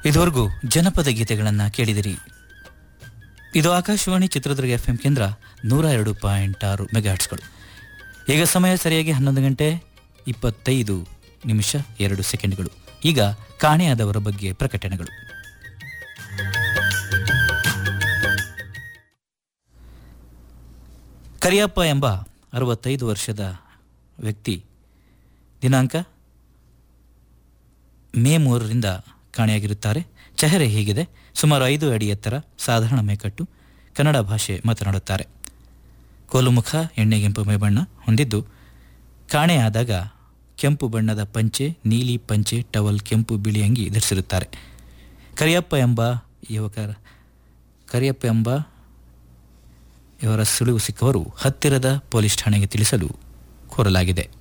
ಇದುವರೆಗೂ ಜನಪದ ಗೀತೆಗಳನ್ನು ಕೇಳಿದಿರಿ ಇದು ಆಕಾಶವಾಣಿ ಚಿತ್ರದುರ್ಗ ಎಫ್ ಎಂ ಕೇಂದ್ರ ನೂರ ಎರಡು ಪಾಯಿಂಟ್ ಆರು ಮೆಗಾಹರ್ಟ್ಸ್ಗಳು ಈಗ ಸಮಯ ಸರಿಯಾಗಿ ಹನ್ನೊಂದು ಗಂಟೆ ಇಪ್ಪತ್ತೈದು ನಿಮಿಷ ಎರಡು ಸೆಕೆಂಡ್ಗಳು ಈಗ ಕಾಣೆಯಾದವರ ಬಗ್ಗೆ ಪ್ರಕಟಣೆಗಳು ಕರಿಯಪ್ಪ ಎಂಬ ಅರವತ್ತೈದು ವರ್ಷದ ವ್ಯಕ್ತಿ ದಿನಾಂಕ ಮೇ ಮೂರರಿಂದ ಕಾಣೆಯಾಗಿರುತ್ತಾರೆ ಚೆಹರೆ ಹೀಗಿದೆ ಸುಮಾರು ಐದು ಅಡಿ ಎತ್ತರ ಸಾಧಾರಣ ಮೇಕಟ್ಟು ಕನ್ನಡ ಭಾಷೆ ಮಾತನಾಡುತ್ತಾರೆ ಕೋಲುಮುಖ ಎಣ್ಣೆಗೆಂಪು ಮೈಬಣ್ಣ ಹೊಂದಿದ್ದು ಕಾಣೆಯಾದಾಗ ಕೆಂಪು ಬಣ್ಣದ ಪಂಚೆ ನೀಲಿ ಪಂಚೆ ಟವಲ್ ಕೆಂಪು ಬಿಳಿ ಅಂಗಿ ಧರಿಸಿರುತ್ತಾರೆ ಕರಿಯಪ್ಪ ಎಂಬ ಯುವಕರ ಕರಿಯಪ್ಪ ಎಂಬ ಇವರ ಸುಳಿವು ಸಿಕ್ಕವರು ಹತ್ತಿರದ ಪೊಲೀಸ್ ಠಾಣೆಗೆ ತಿಳಿಸಲು ಕೋರಲಾಗಿದೆ